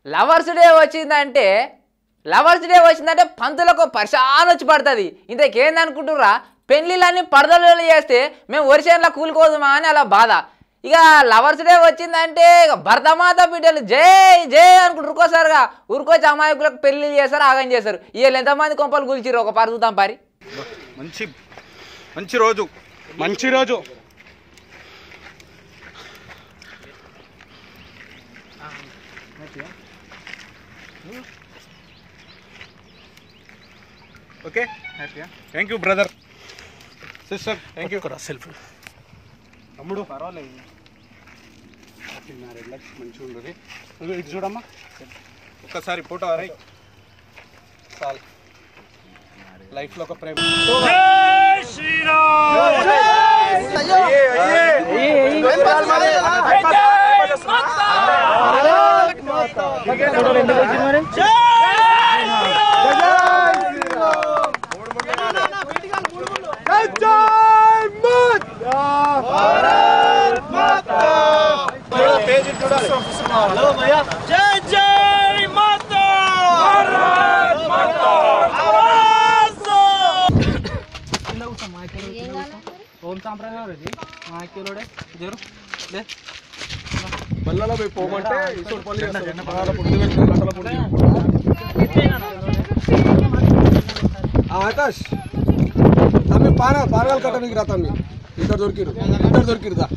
Lovers day వచ్చిందంటే lovers day వచ్చిందంటే పంతులకు పరిశాన్ వచ్చి పడుతుంది ఇంతకేందనుకుంటుర్రా పెళ్ళిళ్ళని పడదలు చేస్తే మేము వరిసేన్లో కూలికోదుమా అని అలా బాధ ఇక లవర్స్ డే వచ్చిందంటే ఇక భర్తమాత బిడ్డలు జై జై అనుకుంటు ఉరుకోసారుగా ఉరుకొచ్చి అమాయకులకు పెళ్లి చేస్తారు ఆగం చేస్తారు వీళ్ళు ఎంతమంది కొంపలు కూల్చిర్రు ఒక పరి చూద్దాం పరి మంచి మంచి రోజు మంచి రోజు okay thank you brother sister thank you self తమ్ముడు పర్వాలేదు రిలాక్స్ మంచిగా ఉండదు ఇదిగో ఇది చూడమ్మా ఒక్కసారి ఫోటో అరై చాలు లైఫ్లో ఒక ప్రేమ బల్లలో పోయి పోమంటే ఇసుడు పళ్ళు చేస్తారు. బాగా పొద్దు వెళ్ళి గంటల పొద్దు ఆ, ఆకాష్ తమ్మి పాన పానగాలు కట్టడానికి రా తమ్మి ఇద్దరు దొరికిరు ఇద్దరు దొరికిరుదా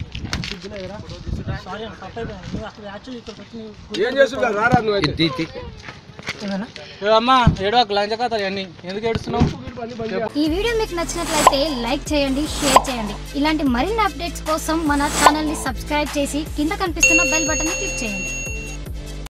ఏం చేస్తున్నావు రారా నువ్వు అయితే అమ్మా ఏడవకు లంచ కథ అన్ని ఎందుకు ఏడుస్తున్నావు ఈ వీడియో మీకు నచ్చినట్లయితే లైక్ చేయండి షేర్ చేయండి ఇలాంటి మరిన్ని అప్డేట్స్ కోసం మన ఛానల్ని సబ్స్క్రైబ్ చేసి కింద కనిపిస్తున్న బెల్ బటన్ని క్లిక్ చేయండి